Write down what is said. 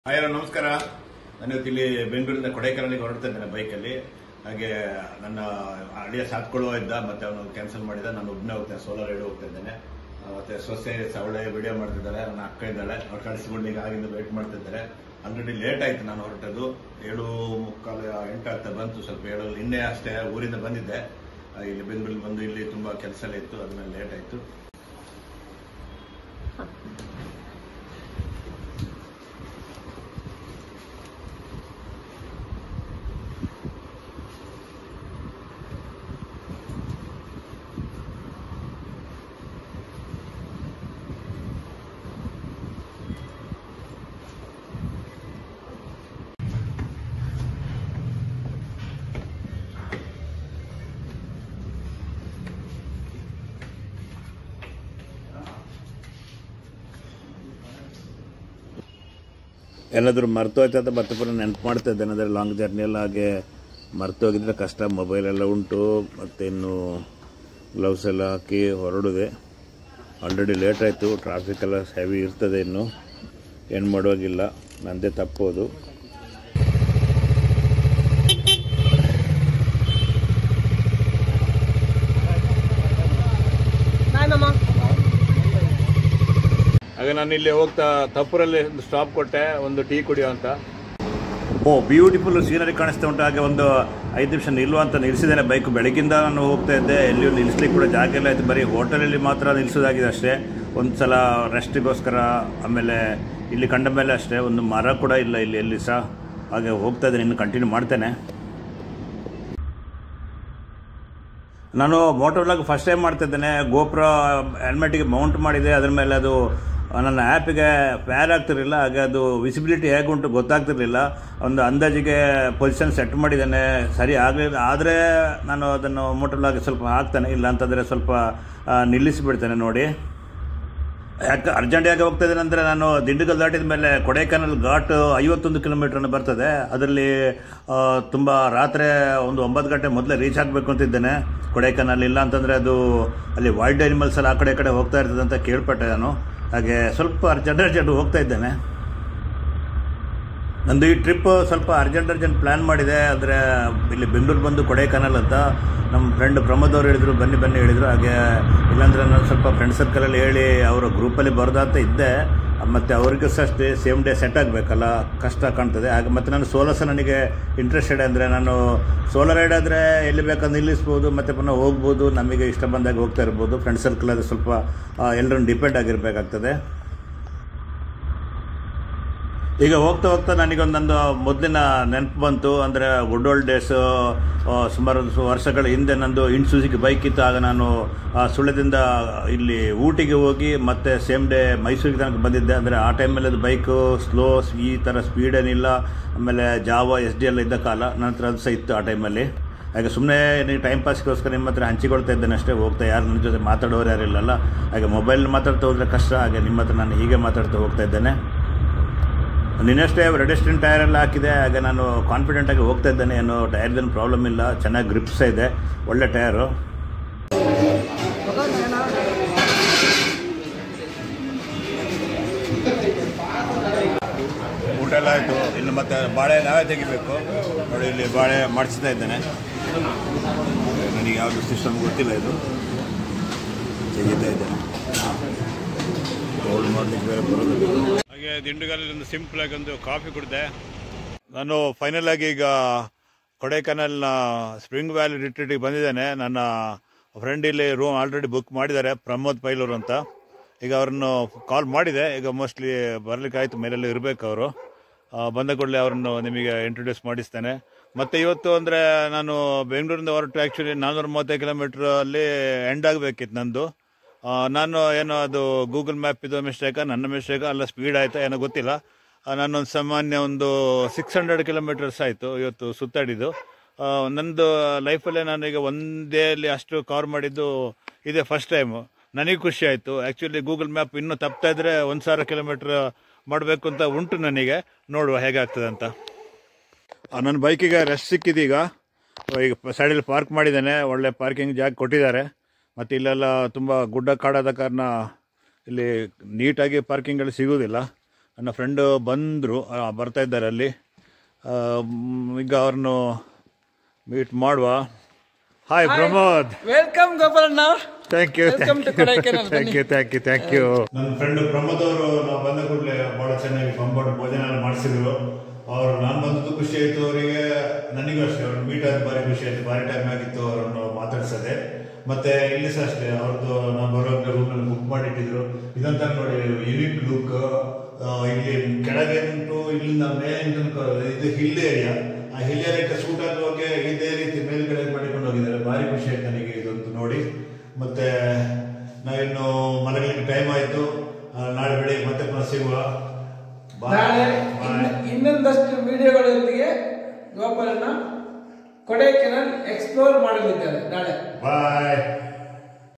hi ನಮಸ್ಕಾರ ನಾನು ಇವತ್ತು ಇಲ್ಲಿ ಬೆಂಗಳೂರಿಂದ ಕೊಡೈಕೆನಾಲಿಗೆ ಹೊರಡ್ತಾ ಇದ್ದೇನೆ ಬೈಕಲ್ಲಿ ಹಾಗೆ ನನ್ನ ಅಳಿಯ ಸಾತ್ಕೊಳ್ಳುವ ಇದ್ದ ಮತ್ತೆ ಅವನು ಕ್ಯಾನ್ಸಲ್ ಮಾಡಿದ ನಾನು ಒಬ್ಬನೇ ಹೋಗ್ತೇನೆ ಸೋಲಾರ್ ರೈಡ್ ಹೋಗ್ತಾ ಇದ್ದೇನೆ ಆ, ಮತ್ತೆ ಸೊಸೆ ಸವಳೆ ವಿಡಿಯೋ ಮಾಡ್ತಿದ್ದಾರೆ ನನ್ನ ಅಕ್ಕ ಇದ್ದಾಳೆ ಅವ್ರು ಕಳಿಸಿಕೊಂಡು ಈಗ ಆಗಿಂದ ವೇಟ್ ಮಾಡ್ತಿದ್ದಾರೆ ಆಲ್ರೆಡಿ ಲೇಟ್ ಆಯ್ತು ನಾನು ಹೊರಟದ್ದು ಏಳು ಮುಕ್ಕಾಲು ಎಂಟು ಆಗ್ತಾ ಬಂತು ಸ್ವಲ್ಪ ಏಳು ನಿನ್ನೆ ಅಷ್ಟೇ ಊರಿಂದ ಬಂದಿದ್ದೆ ಆ, ಇಲ್ಲಿ ಬೆಂಗಳೂರಿಗೆ ಬಂದು ಇಲ್ಲಿ ತುಂಬಾ ಕೆಲಸ ಎಲ್ಲ ಇತ್ತು ಅದನ್ನ ಲೇಟ್ ಆಯ್ತು ಏನಾದರೂ ಮರ್ತು ಹೋಯ್ತು ಅಂತ ಮತ್ತೆ ಪುನಃ ನೆನಪು ಮಾಡ್ತಾ ಇದ್ದೇನೆ ಅಂದರೆ ಲಾಂಗ್ ಜರ್ನಿ ಎಲ್ಲ ಹಾಗೆ ಮರ್ತು ಹೋಗಿದ್ರೆ ಕಷ್ಟ ಮೊಬೈಲ್ ಎಲ್ಲ ಉಂಟು ಮತ್ತೆ ಇನ್ನು ಗ್ಲೌಸ್ ಎಲ್ಲ ಹಾಕಿ ಹೊರಡುದೆ ಆಲ್ರೆಡಿ ಲೇಟ್ ಆಯಿತು ಟ್ರಾಫಿಕ್ ಎಲ್ಲ ಹೆವಿ ಇರ್ತದೆ ಇನ್ನು ಏನು ಮಾಡುವಾಗಿಲ್ಲ ನಂದೇ ತಪ್ಪೋದು ಹಾಗೆ ನಾನು ಇಲ್ಲಿ ಹೋಗ್ತಾ ತಪ್ಪೂರಲ್ಲಿ ಒಂದು ಸ್ಟಾಪ್ ಕೊಟ್ಟೆ ಒಂದು ಟೀ ಕುಡಿಯೋ ಅಂತ ಓ ಬ್ಯೂಟಿಫುಲ್ ಸೀನರಿ ಕಾಣಿಸ್ತಾ ಉಂಟು ಹಾಗೆ ಒಂದು ಐದು ನಿಮಿಷ ನಿಲ್ಲುವ ಅಂತ ನಿಲ್ಲಿಸಿದ್ದೇನೆ ಬೈಕ್ ಬೆಳಗಿಂದ ನಾನು ಹೋಗ್ತಾ ಇದ್ದೆ ಎಲ್ಲಿಯೂ ನಿಲ್ಲಿಸ್ಲಿಕ್ಕೆ ಕೂಡ ಜಾಗ ಇಲ್ಲ ಆಯ್ತು ಬರೀ ಹೋಟೆಲಲ್ಲಿ ಮಾತ್ರ ನಿಲ್ಲಿಸೋದಾಗಿದೆ ಅಷ್ಟೇ ಒಂದು ಸಲ ರೆಸ್ಟಿಗೋಸ್ಕರ ಆಮೇಲೆ ಇಲ್ಲಿ ಕಂಡ ಮೇಲೆ ಅಷ್ಟೇ ಒಂದು ಮರ ಕೂಡ ಇಲ್ಲ ಇಲ್ಲಿ ಎಲ್ಲಿ ಸಹ ಹಾಗೆ ಹೋಗ್ತಾ ಇದ್ದೇನೆ ಇನ್ನು ಕಂಟಿನ್ಯೂ ಮಾಡ್ತೇನೆ ನಾನು ಮೋಟರ್ ವ್ಲಾಗ್ ಫಸ್ಟ್ ಟೈಮ್ ಮಾಡ್ತಾ ಇದ್ದೇನೆ ಗೋಪ್ರ ಹೆಲ್ಮೆಟಿಗೆ ಮೌಂಟ್ ಮಾಡಿದೆ ಅದ್ರ ಮೇಲೆ ಅದು ನನ್ನ ಆ್ಯಪಿಗೆ ಫೇರ್ ಆಗ್ತಿರಲಿಲ್ಲ ಹಾಗೆ ಅದು ವಿಸಿಬಿಲಿಟಿ ಹೇಗುಂಟು ಗೊತ್ತಾಗ್ತಿರ್ಲಿಲ್ಲ ಒಂದು ಅಂದಾಜಿಗೆ ಪೊಸಿಷನ್ ಸೆಟ್ ಮಾಡಿದ್ದೇನೆ ಸರಿ ಆಗಲಿಲ್ಲ ಆದರೆ ನಾನು ಅದನ್ನು ಮೋಟರ್ ವ್ಲಾಗ್ ಸ್ವಲ್ಪ ಹಾಕ್ತೇನೆ ಇಲ್ಲ ಅಂತಂದರೆ ಸ್ವಲ್ಪ ಆ, ನಿಲ್ಲಿಸಿಬಿಡ್ತೇನೆ ನೋಡಿ ಯಾಕೆ ಅರ್ಜೆಂಟ್ ಯಾಕೆ ಹೋಗ್ತಾ ಇದ್ದೇನೆ ಅಂದರೆ ನಾನು ದಿಂಡಿಗಲ್ ದಾಟಿದ ಮೇಲೆ ಕೊಡೈಕೆನಾಲ್ ಘಾಟ್ ಐವತ್ತೊಂದು ಕಿಲೋಮೀಟರ್ ಬರ್ತದೆ ಅದರಲ್ಲಿ ಆ, ತುಂಬ ರಾತ್ರಿ ಒಂದು ಒಂಬತ್ತು ಗಂಟೆ ಮೊದಲೇ ರೀಚ್ ಆಗಬೇಕು ಅಂತಿದ್ದೇನೆ ಕೊಡೈಕೆನಾಲ್ ಇಲ್ಲ ಅಂತಂದರೆ ಅದು ಅಲ್ಲಿ ವೈಲ್ಡ್ ಅನಿಮಲ್ಸ್ ಎಲ್ಲ ಆ ಕಡೆ ಈ ಕಡೆ ಹೋಗ್ತಾ ಇರ್ತದೆ ಅಂತ ಕೇಳ್ಪಟ್ಟೆ ನಾನು ಹಾಗೆ ಸ್ವಲ್ಪ ಅರ್ಜೆಂಟ್ ಅರ್ಜೆಂಟ್ ಹೋಗ್ತಾ ಇದ್ದೇನೆ ನಂದು ಈ ಟ್ರಿಪ್ ಸ್ವಲ್ಪ ಅರ್ಜೆಂಟ್ ಅರ್ಜೆಂಟ್ ಪ್ಲ್ಯಾನ್ ಮಾಡಿದೆ ಅಂದರೆ ಇಲ್ಲಿ ಬೆಂಗಳೂರು ಬಂದು ಕೊಡೈಕೆನಾಲ್ ಅಂತ ನಮ್ಮ ಫ್ರೆಂಡ್ ಪ್ರಮೋದ್ ಅವರು ಹೇಳಿದರು ಬನ್ನಿ ಬನ್ನಿ ಹೇಳಿದರು ಹಾಗೆ ಇಲ್ಲಾಂದರೆ ನಾನು ಸ್ವಲ್ಪ ಫ್ರೆಂಡ್ ಸರ್ಕಲಲ್ಲಿ ಹೇಳಿ ಅವರ ಗ್ರೂಪಲ್ಲಿ ಬರೋದಾ ಅಂತ ಇದ್ದೆ ಮತ್ತು ಅವ್ರಿಗೂ ಸಹ ಅಷ್ಟೇ ಸೇಮ್ ಡೇ ಸೆಟ್ ಆಗಬೇಕಲ್ಲ ಕಷ್ಟ ಕಾಣ್ತದೆ ಹಾಗೆ ಮತ್ತು ನಾನು ಸೋಲೋ ಸಹ ನನಗೆ ಇಂಟ್ರೆಸ್ಟೆಡ್ ಅಂದರೆ ನಾನು ಸೋಲೋ ರೈಡ್ ಆದರೆ ಎಲ್ಲಿ ಬೇಕಾದ್ರೆ ನಿಲ್ಲಿಸ್ಬೋದು ಮತ್ತು ಪುನಃ ಹೋಗ್ಬೋದು ನಮಗೆ ಇಷ್ಟ ಬಂದಾಗ ಹೋಗ್ತಾ ಇರ್ಬೋದು ಫ್ರೆಂಡ್ ಸರ್ಕಲ್ ಅದು ಸ್ವಲ್ಪ ಎಲ್ಲರೂ ಡಿಪೆಂಡ್ ಆಗಿರಬೇಕಾಗ್ತದೆ ಈಗ ಹೋಗ್ತಾ ಹೋಗ್ತಾ ನನಗೊಂದು ನಂದು ಮೊದಲಿನ ನೆನಪು ಬಂತು ಅಂದರೆ ಗುಡ್ ಓಲ್ಡ್ ಡೇಸ್ ಸುಮಾರು ಒಂದು ಸು- ವರ್ಷಗಳ ಹಿಂದೆ ನಂದು ಇನ್ಸೂಸಿಗೆ ಬೈಕ್ ಇತ್ತು ಆಗ ನಾನು ಆ, ಸುಳ್ಯದಿಂದ ಇಲ್ಲಿ ಊಟಿಗೆ ಹೋಗಿ ಮತ್ತೆ ಸೇಮ್ ಡೇ ಮೈಸೂರಿಗೆ ತನಕ ಬಂದಿದ್ದೆ ಅಂದರೆ ಆ ಟೈಮಲ್ಲಿ ಅದು ಬೈಕು ಸ್ಲೋ ಈ ಥರ ಸ್ಪೀಡ್ ಏನಿಲ್ಲ ಆಮೇಲೆ ಜಾವ ಎಸ್ ಡಿ ಎಲ್ಲ ಇದ್ದ ಕಾಲ ನಂತರ ಅದು ಸಹ ಇತ್ತು ಆ ಟೈಮಲ್ಲಿ ಹಾಗೆ ಸುಮ್ಮನೆ ನೀವು ಟೈಮ್ ಪಾಸ್ಗೋಸ್ಕರ ನಿಮ್ಮ ಹತ್ರ ಹಂಚಿಕೊಳ್ತಾ ಇದ್ದೇನೆ ಅಷ್ಟೇ ಹೋಗ್ತಾ ಯಾರು ನನ್ನ ಜೊತೆ ಮಾತಾಡೋರು ಯಾರಿಲ್ಲಲ್ಲ ಹಾಗೆ ಮೊಬೈಲ್ ಮಾತಾಡ್ತಾ ಹೋದರೆ ಕಷ್ಟ ಹಾಗೆ ನಿಮ್ಮ ಹತ್ರ ನಾನು ಹೀಗೆ ಮಾತಾಡ್ತಾ ಹೋಗ್ತಾ ಇದ್ದೇನೆ ನಿನ್ನಷ್ಟೇ ರೆಡಿಸ್ಟೆಂಟ್ ಟೈರ್ ಎಲ್ಲ ಹಾಕಿದೆ ಹಾಗೆ ನಾನು ಕಾನ್ಫಿಡೆಂಟ್ ಆಗಿ ಹೋಗ್ತಾ ಇದ್ದೇನೆ ಏನು ಟೈರ್ದೇನು ಪ್ರಾಬ್ಲಮ್ ಇಲ್ಲ ಚೆನ್ನಾಗಿ ಗ್ರಿಪ್ಸ್ ಇದೆ ಒಳ್ಳೆ ಟೈರು ಊಟ ಎಲ್ಲ ಆಯಿತು ಇನ್ನು ಮತ್ತೆ ಬಾಳೆ ನಾವೇ ತೆಗಿಬೇಕು ನೋಡಿ ಇಲ್ಲಿ ಬಾಳೆ ಮಾಡಿಸ್ತಾ ಇದ್ದೇನೆ ನನಗೆ ಯಾವುದು ಸಿಸ್ಟಮ್ ಗೊತ್ತಿಲ್ಲ ಇದು ತೆಗಿತಾ ಇದ್ದೇನೆ ಹೋಲ್ಡ್ ಮಾಡ್ಲಿಕ್ಕೆ ಬೇರೆ ಬರೋದಿಲ್ಲ ಹಾಗೆ ದಿಂಡುಗಲ್ಲಿ ಒಂದು ಸಿಂಪಲ್ ಆಗಿ ಒಂದು ಕಾಫಿ ಕುಡಿದೆ ನಾನು ಫೈನಲ್ ಆಗಿ ಈಗ ಕೊಡೈಕೆನಾಲ್ನ ಸ್ಪ್ರಿಂಗ್ ವ್ಯಾಲಿ ರಿಟ್ರೀಟಿಗೆ ಬಂದಿದ್ದೇನೆ ನನ್ನ ಫ್ರೆಂಡ್ ಇಲ್ಲಿ ರೂಮ್ ಆಲ್ರೆಡಿ ಬುಕ್ ಮಾಡಿದ್ದಾರೆ ಪ್ರಮೋದ್ ಪೈಲೂರು ಅಂತ ಈಗ ಅವ್ರನ್ನು ಕಾಲ್ ಮಾಡಿದೆ ಈಗ ಮೋಸ್ಟ್ಲಿ ಬರ್ಲಿಕ್ಕೆ ಆಯ್ತು ಮೇಲೆಲ್ಲ ಇರಬೇಕು ಅವರು ಬಂದ ಕೂಡಲೇ ಅವ್ರನ್ನು ನಿಮಗೆ ಇಂಟ್ರೊಡ್ಯೂಸ್ ಮಾಡಿಸ್ತೇನೆ ಮತ್ತೆ ಇವತ್ತು ಅಂದರೆ ನಾನು ಬೆಂಗಳೂರಿಂದ ಹೊರಟು ಆ್ಯಕ್ಚುಲಿ ನಾನ್ನೂರ ಮೂವತ್ತೈದು ಕಿಲೋಮೀಟ್ರ್ ಅಲ್ಲಿ ಎಂಡ್ ಆಗಬೇಕಿತ್ತು ನಂದು ಆ, ನಾನು ಏನೋ ಅದು ಗೂಗಲ್ ಮ್ಯಾಪ್ ಇದು ಮಿಸ್ಟೇಕ ನನ್ನ ಮಿಸ್ಟೇಕ ಅಲ್ಲ ಸ್ಪೀಡ್ ಆಯ್ತಾ ಏನೋ ಗೊತ್ತಿಲ್ಲ ಆ, ನಾನೊಂದು ಸಾಮಾನ್ಯ ಒಂದು ಸಿಕ್ಸ್ ಹಂಡ್ರೆಡ್ ಕಿಲೋಮೀಟರ್ಸ್ ಆಯಿತು ಇವತ್ತು ಸುತ್ತಾಡಿದ್ದು ಆ, ನಂದು ಲೈಫಲ್ಲೇ ನಾನೀಗ ಒಂದೇ ಅಲ್ಲಿ ಅಷ್ಟು ಕವರ್ ಮಾಡಿದ್ದು ಇದೇ ಫಸ್ಟ್ ಟೈಮು ನನಗೆ ಖುಷಿ ಆಯಿತು ಆ್ಯಕ್ಚುಲಿ ಗೂಗಲ್ ಮ್ಯಾಪ್ ಇನ್ನೂ ತಪ್ತಾ ಇದ್ರೆ ಒಂದು ಸಾವಿರ ಕಿಲೋಮೀಟ್ರ್ ಮಾಡಬೇಕು ಅಂತ ಉಂಟು ನನಗೆ ನೋಡುವ ಹೇಗಾಗ್ತದೆ ಅಂತ ನನ್ನ ಬೈಕಿಗೆ ರೆಸ್ಟ್ ಸಿಕ್ಕಿದೀಗ ಈಗ ಸೈಡಲ್ಲಿ ಪಾರ್ಕ್ ಮಾಡಿದ್ದೇನೆ ಒಳ್ಳೆ ಪಾರ್ಕಿಂಗ್ ಜಾಗ ಕೊಟ್ಟಿದ್ದಾರೆ ಮತ್ತು ಇಲ್ಲೆಲ್ಲ ತುಂಬ ಗುಡ್ಡ ಕಾಡಾದ ಕಾರಣ ಇಲ್ಲಿ ನೀಟಾಗಿ ಪಾರ್ಕಿಂಗ್ಗಳು ಸಿಗೋದಿಲ್ಲ ನನ್ನ ಫ್ರೆಂಡು ಬಂದರು ಬರ್ತಾ ಇದ್ದಾರೆ ಅಲ್ಲಿ ಆ, ಮ್, ಈಗ ಅವ್ರನ್ನು ಮೀಟ್ ಮಾಡುವ ಹಾಯ್ ಪ್ರಮೋದ್ ವೆಲ್ಕಮ್ ಗೋಪಾಲಣ್ಣ thank you Welcome to Kodaikanal, thank you thank you thank you ನನ್ನ ಫ್ರೆಂಡ್ ಪ್ರಮೋದ್ ಅವರು ನಾವು ಬಂದ ಕೂಡಲೇ ಬಹಳ ಚೆನ್ನಾಗಿ ಕಂಫರ್ಟ್ ಭೋಜನ ಎಲ್ಲ ಮಾಡಿಸಿದ್ರು ಅವರು ನಾನು ಬಂದದ್ದು ಖುಷಿ ಆಯ್ತು ಅವರಿಗೆ ನನಗೂ ಅಷ್ಟೇ ಅವ್ರು ಮೀಟ್ ಆದ ಭಾರಿ ಖುಷಿ ಆಯ್ತು ಭಾರಿ ಟೈಮ್ ಆಗಿತ್ತು ಅವರನ್ನು ಮಾತಾಡ್ಸದೆ ಮತ್ತೆ ಇಲ್ಲಿ ಸಹ ಅಷ್ಟೇ ಅವ್ರದ್ದು ನಾವು ಬರುವಾಗ ರೂಮಲ್ಲಿ ಬುಕ್ ಮಾಡಿಟ್ಟಿದ್ರು ಇದಂತ ನೋಡಿ ಯುನಿಕ್ ಲುಕ್ ಇಲ್ಲಿ ಕೆಳಗೆ ಉಂಟು ಇಲ್ಲಿಂದ ಮೇಲೆ ತನಕ ಇದು ಹಿಲ್ ಏರಿಯಾ ಆ ಹಿಲ್ ಏರಿಯಾಕ್ಕೆ ಸೂಟ್ ಆಗುವಾಗೆ ಇದೇ ರೀತಿ ಮೇಲ್ಗಡೆ ಮಾಡಿಕೊಂಡು ಹೋಗಿದ್ದಾರೆ ಭಾರಿ ಖುಷಿ ಆಯ್ತು ನನಗೆ ಇದೊಂದು ನೋಡಿ ಮತ್ತೆ ನಾವಿನ್ನು ಮಲಗಲಿಕ್ಕೆ ಟೈಮ್ ಆಯ್ತು ಆ, ನಾಳೆ ಬೆಳಿಗ್ಗೆ ಮತ್ತೆ ಪುನಃ ಸಿಗುವ ನಾಳೆ ಇನ್ನ- ಇನ್ನೊಂದಷ್ಟು ವಿಡಿಯೋಗಳೊಂದಿಗೆ ಗೋಪಾಲಣ್ಣ ಕೊಡೈಕೆನಾಲ್ ಎಕ್ಸ್ಪ್ಲೋರ್ ಮಾಡಲಿದ್ದಾರೆ ನಾಳೆ ಬಾಯ್